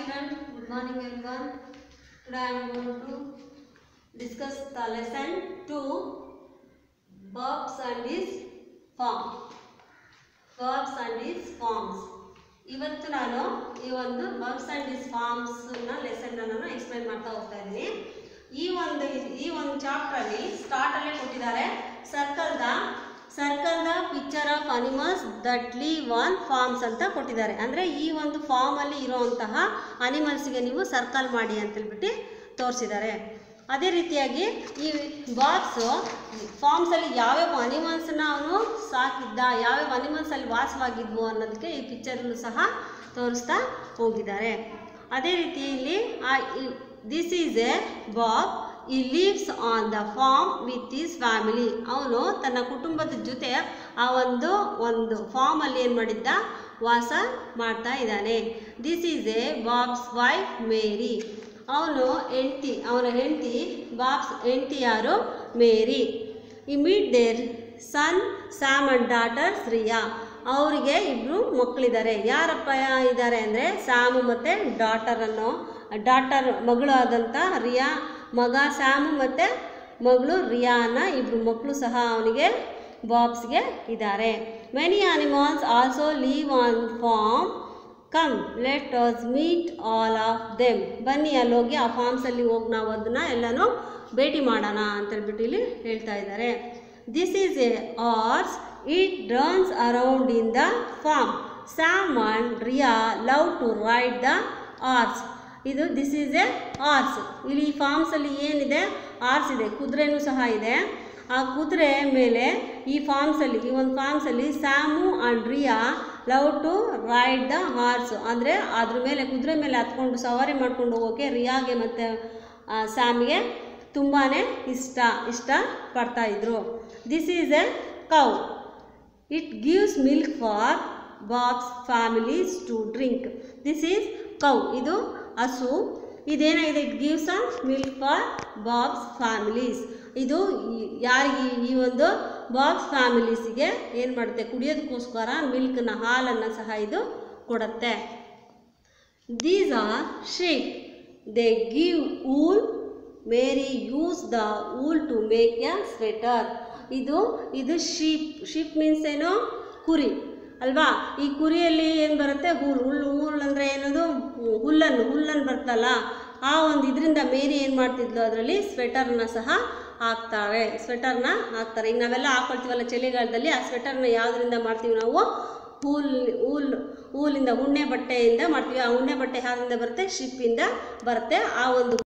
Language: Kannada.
children, good morning everyone. Today I am going to discuss the lesson 2 verbs and its form. Verbs and its forms. ಇವತ್ತು ನಾನು ಈ ಒಂದು ವರ್ಬ್ಸ್ ಆ್ಯಂಡ್ ಇಸ್ ಫಾರ್ಮ್ಸ್ನ ಲೆಸನ್ನ ನಾನು ಎಕ್ಸ್ಪ್ಲೈನ್ ಮಾಡ್ತಾ ಹೋಗ್ತಾ ಇದ್ದೀನಿ ಈ ಒಂದು ಈ ಒಂದು ಚಾಪ್ಟ್ರಲ್ಲಿ ಸ್ಟಾರ್ಟಲ್ಲೇ ಕೊಟ್ಟಿದ್ದಾರೆ circle the circle the picture of animals that live on farms ಅಂತ ಕೊಟ್ಟಿದ್ದಾರೆ ಅಂದರೆ ಈ ಒಂದು ಫಾರ್ಮಲ್ಲಿ ಇರುವಂತಹ ಅನಿಮಲ್ಸ್ಗೆ ನೀವು ಸರ್ಕಲ್ ಮಾಡಿ ಅಂತೇಳ್ಬಿಟ್ಟು ತೋರಿಸಿದ್ದಾರೆ ಅದೇ ರೀತಿಯಾಗಿ ಈ ಬಾಕ್ಸು ಫಾರ್ಮ್ಸಲ್ಲಿ ಯಾವ್ಯಾವ ಅನಿಮಲ್ಸ್ನ ಅವನು ಸಾಕಿದ್ದ ಯಾವ್ಯಾವ ಅನಿಮಲ್ಸಲ್ಲಿ ವಾಸವಾಗಿದ್ವು ಅನ್ನೋದಕ್ಕೆ ಈ ಪಿಕ್ಚರನ್ನು ಸಹ ತೋರಿಸ್ತಾ ಹೋಗಿದ್ದಾರೆ ಅದೇ ರೀತಿ ಇಲ್ಲಿ this is a Bob he lives on the farm with his family ಅವನು ತನ್ನ ಕುಟುಂಬದ ಜೊತೆ ಆ ಒಂದು ಒಂದು ಫಾರ್ಮಲ್ಲಿ ಏನು ಮಾಡಿದ್ದ ವಾಸ ಮಾಡ್ತಾ ಇದ್ದಾನೆ this is a Bob's wife Mary ಅವನು ಹೆಂಡ್ತಿ ಅವನ ಹೆಂಡತಿ ಬಾಬ್ಸ್ ಹೆಂಡತಿ ಯಾರು ಮೇರಿ ಈ meet their son Sam and daughter Shriya ಅವರಿಗೆ ಇಬ್ಬರು ಮಕ್ಕಳಿದ್ದಾರೆ ಯಾರಪ್ಪ ಇದ್ದಾರೆ ಅಂದರೆ ಸ್ಯಾಮು ಮತ್ತು ಡಾಟರ್ ಅನ್ನೋ ಡಾಟರ್ ಮಗಳು ಆದಂಥ ರಿಯಾ ಮಗ ಸ್ಯಾಮು ಮತ್ತು ಮಗಳು ರಿಯಾನ ಇಬ್ಬರು ಮಕ್ಕಳು ಸಹ ಅವನಿಗೆ ಬಾಬ್ಸ್ಗೆ ಇದ್ದಾರೆ many animals also live on farm come let us meet all of them ಬನ್ನಿ ಅಲ್ಲಿ ಹೋಗಿ ಆ ಫಾರ್ಮ್ಸಲ್ಲಿ ಹೋಗಿ ನಾವು ಅದನ್ನ ಎಲ್ಲನೂ ಭೇಟಿ ಮಾಡೋಣ ಅಂತೇಳ್ಬಿಟ್ಟು ಇಲ್ಲಿ ಹೇಳ್ತಾ ಇದ್ದಾರೆ this is a horse it runs around in the farm Sam and Riya love to ride the horse ಇದು ದಿಸ್ ಈಸ್ ಎ ಆರ್ಸ್ ಇಲ್ಲಿ ಈ ಫಾರ್ಮ್ಸಲ್ಲಿ ಏನಿದೆ ಆರ್ಸ್ ಇದೆ ಕುದುರೆನೂ ಸಹ ಇದೆ ಆ ಕುದುರೆ ಮೇಲೆ ಈ ಫಾರ್ಮ್ಸಲ್ಲಿ ಈ ಒಂದು ಫಾರ್ಮ್ಸಲ್ಲಿ Sam and Ria love to ride the horse ಅಂದರೆ ಅದ್ರ ಮೇಲೆ ಕುದುರೆ ಮೇಲೆ ಹತ್ಕೊಂಡು ಸವಾರಿ ಮಾಡ್ಕೊಂಡು ಹೋಗೋಕ್ಕೆ ರಿಯಾಗೆ ಮತ್ತು ಸ್ಯಾಮ್ಗೆ ತುಂಬಾ ಇಷ್ಟ ಇಷ್ಟ ಪಡ್ತಾಯಿದ್ರು this is a cow it gives milk for Bob's families to drink this is cow ಇದು ಹಸು ಇದೇನಾಗಿದೆ it gives a milk for Bob's families ಇದು ಈ- ಯಾರಿಗೆ ಈ ಒಂದು ಬಾಬ್ಸ್ ಫ್ಯಾಮಿಲೀಸಿಗೆ ಏನು ಮಾಡುತ್ತೆ ಕುಡಿಯೋದಕ್ಕೋಸ್ಕರ ಮಿಲ್ಕ್ನ ಹಾಲನ್ನು ಸಹ ಇದು ಕೊಡುತ್ತೆ these are sheep they give wool Mary use the wool to make a sweater ಇದು ಇದು ಶೀಪ್ ಶೀಪ್ ಮೀನ್ಸ್ ಏನು ಕುರಿ ಅಲ್ವಾ ಈ ಕುರಿಯಲ್ಲಿ ಏನು ಬರುತ್ತೆ ಹುಲ್ ಹುಲ್ಲು ಹುಲ್ಲು ಅಂದರೆ ಏನದು ಹುಲ್ಲನ್ನು ಹುಲ್ಲನ್ನು ಬರ್ತಲ್ಲ ಆ ಒಂದು ಇದರಿಂದ ಮೇರಿ ಏನು ಮಾಡ್ತಿದ್ಲು ಅದರಲ್ಲಿ ಸ್ವೆಟರ್ನ ಸಹ ಹಾಕ್ತಾರೆ ಸ್ವೆಟರ್ನ ಹಾಕ್ತಾರೆ ಈಗ ನಾವೆಲ್ಲ ಹಾಕೊಳ್ತೀವಲ್ಲ ಚಳಿಗಾಲದಲ್ಲಿ ಆ ಸ್ವೆಟರ್ನ ಯಾವುದರಿಂದ ಮಾಡ್ತೀವಿ ನಾವು ಹೂಲ್ ಹೂಲ್ ಹೂಲಿಂದ ಉಣ್ಣೆ ಬಟ್ಟೆಯಿಂದ ಮಾಡ್ತೀವಿ ಆ ಉಣ್ಣೆ ಬಟ್ಟೆ ಯಾವ್ದ್ರಿಂದ ಬರುತ್ತೆ ಶಿಪ್ಪಿಂದ ಬರುತ್ತೆ ಆ ಒಂದು